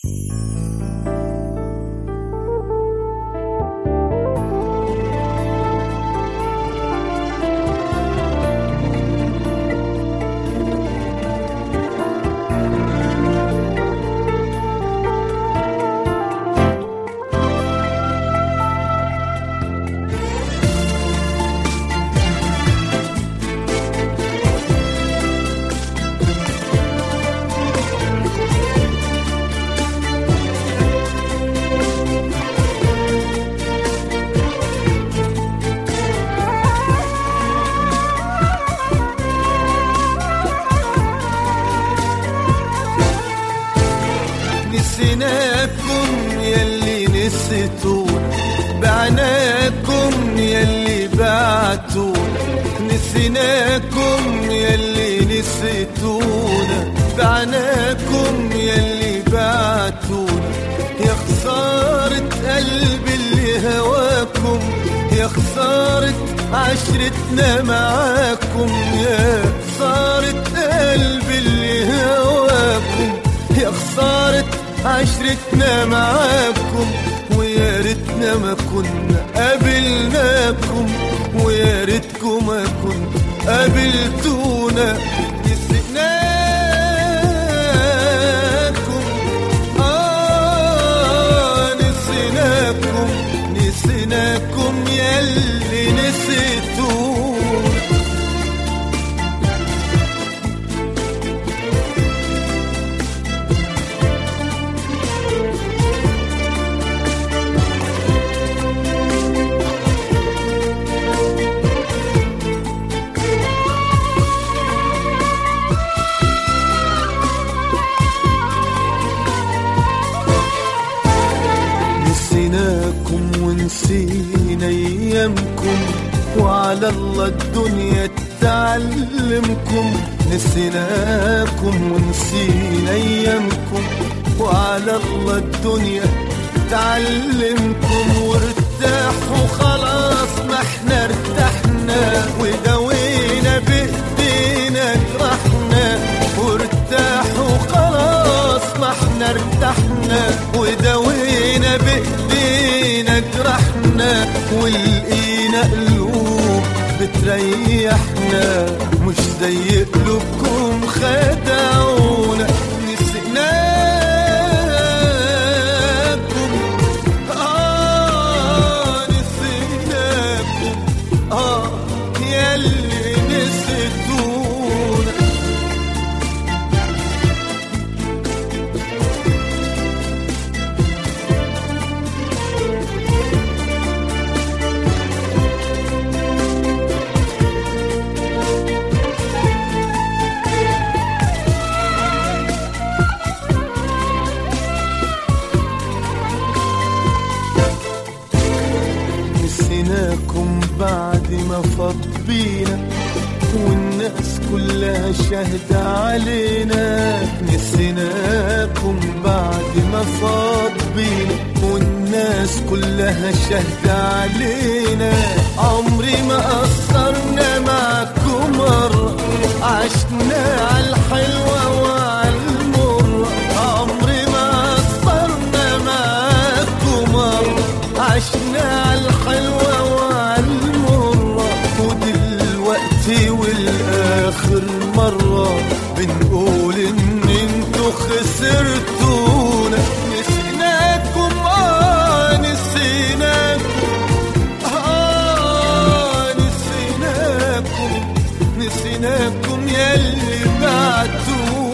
نسيناكم يلي نسيتونا بعناكم يلي بعتونا نسيناكم يلي نسيتونا بعناكم يلي بعتونا يا خسارة قلبي اللي هواكم يا خسارة عشرتنا معاكم يا خسارة قلبي اللي هواكم يا خسارة عشرتنا معاكم ويا ريتنا ما كنا قابلناكم ويا ريتكم ما كنا قابلتونا نسيناكم آه نسيناكم نسيناكم يلي نسيتونا نسيناكم ونسينا ايامكم وعلى الله الدنيا تعلمكم نسيناكم ونسينا ايامكم وعلى الله الدنيا تعلمكم وارتاحوا خلاص ما احنا ارتحنا ودوينا بايدينا جرحنا وارتاحوا خلاص ما احنا ارتحنا ودوينا بايدينا جرحنا ولقينا قلوب بتريحنا مش زي قلوبكم خدعونا نسيناكم آه نسيناكم آه يلي نسيتونا نسيناكم بعد ما فاض بينا والناس كلها شاهدة علينا نسيناكم بعد ما فاض بينا والناس كلها شاهدة علينا عمري ما قصرنا معكم مرة عشنا عالحلوة وعالمرة عمري ما قصرنا معكم مرة عشنا عالحلوة وعالمرة ودلوقتي والآخر مرة بنقول إن انتوا خسرتونا نسيناكم آه نسيناكم آه نسيناكم نسيناكم يلي بعتونا